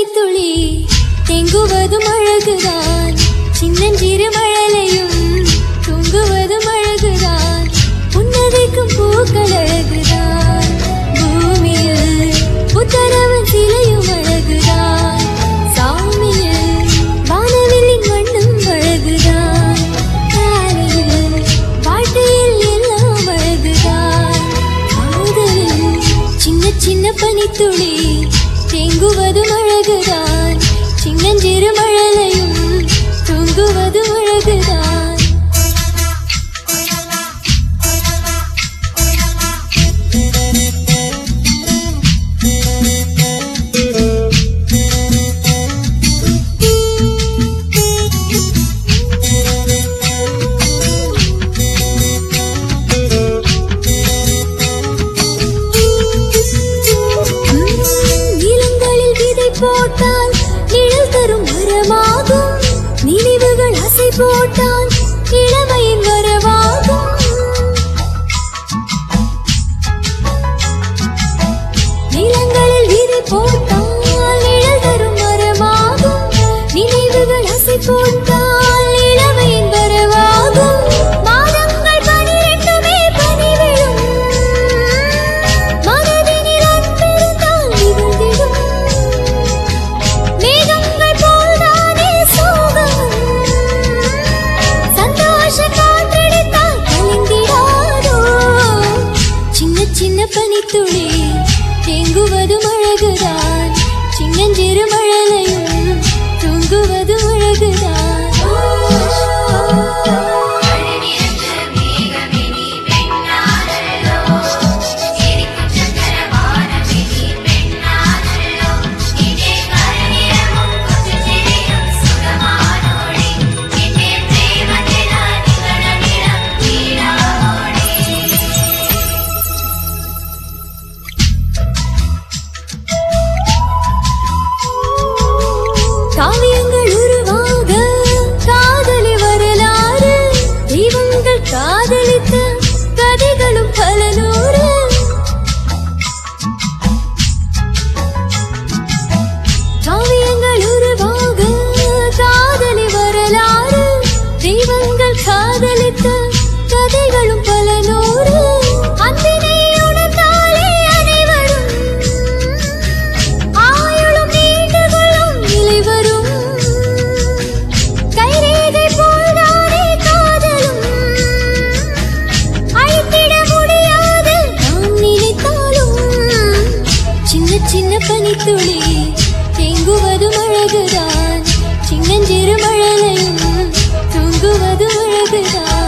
பனித்துளி தெங்குவதும் அழகுதான் சின்னஞ்சிறு மழலையும் தூங்குவதும் அழகுதான் புன்னகைக்கும் பூக்கள் அழகுதான் பூமியில் புத்தரவன் சிலையும் அழகுதான் சாமியில் வானவில்லின் வண்ணம் அழகுதான் காலையில் வாழ்க்கையில் எல்லாம் அழகுதான் காதலில் சின்ன சின்ன பனித்துளி தேங்குவதும் அழகுதான் சின்னஞ்சிறு மழலையும் தூங்குவதும் அழகுதான் நிலங்களில் விதை போட்டால் நிழல் தரும் மரமாகும் நினைவுகள் அசை போட்டால் இளமையின் வரவாகும் நிலங்களில் விதை போட்டால் நிழல் தரும் மரமாகும் நினைவுகள் அசை போட்டால் இளமையின் வரவாகும் மாதங்கள் பனிரெண்டுமே பனிவிழும் மனதினில் அன்பிருந்தால் நிகழ்ந்திடும் மேகங்கள் போல்தானே சோகம் சந்தோஷ காற்றடித்தால் கலந்திடாதோ சின்ன சின்ன பனித்துளி தேங்குவதும் அழகுதான் சின்னஞ்சிறு மழலையும் தூங்குவதும் அழகுதான் காவியங்கள் உருவாக காதலி வரலாறு தெய்வங்கள் காதலித்த கதைகளும் பல நூறு காவியங்கள் உருவாக காதலி வரலாறு தெய்வங்கள் காதலித்த கதைகளும் பல நூறு அன்பினை உணர்ந்தாலே அனைவரும் ஆயுளும் நீண்டு கொள்ளும் நிலை வரும் கைரேகை போல்தானே காதலும் அழித்திட முடியாது நாம் நினைத்தாலும் சின்ன சின்ன பனித்துளி தேங்குவதும் அழகுதான் சின்னஞ்சிறு மழலையும் தூங்குவதும் அழகுதான்